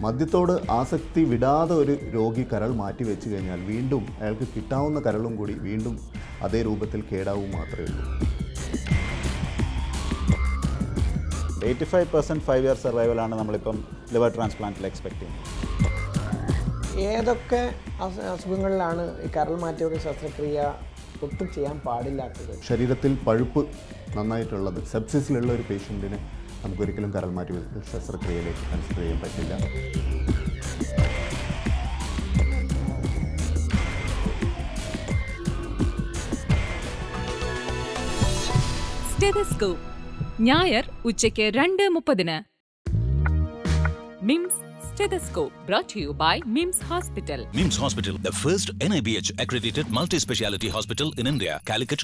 മദ്യത്തോട് ആസക്തി വിടാതെ ഒരു രോഗി കരൾ മാറ്റി വെച്ച് കഴിഞ്ഞാൽ വീണ്ടും അയാൾക്ക് കിട്ടാവുന്ന കരളും കൂടി വീണ്ടും അതേ രൂപത്തിൽ കേടാവും മാത്രമേ ഉള്ളൂ eighty five percent five year സർവൈവലാണ് നമ്മളിപ്പം ലിവർ ട്രാൻസ്പ്ലാന്റിൽ എക്സ്പെക്ട് ചെയ്യുന്നത് ഏതൊക്കെ അസു- അസുഖങ്ങളിലാണ് ഈ കരൾ മാറ്റിവെക്കൽ ശസ്ത്രക്രിയ ഒട്ടും ചെയ്യാൻ പാടില്ലാത്തത് ശരീരത്തിൽ പഴുപ്പ് നന്നായിട്ടുള്ളത് സെപ്സിസിലുള്ള ഒരു പേഷ്യൻറ്റിന് നമുക്കൊരിക്കലും കരൾ മാറ്റി വെക്കൽ ശസ്ത്രക്രിയയിലേക്ക് കൺസിഡർ ചെയ്യാൻ പറ്റില്ല സ്റ്റെതസ്കോപ്പ് ഞായർ ഉച്ചയ്ക്ക് രണ്ട് മുപ്പതിന് MIMS stethoscope brought you by MIMS hospital MIMS Hospital, the first NIBH accredited multi speciality hospital in India, Calicut,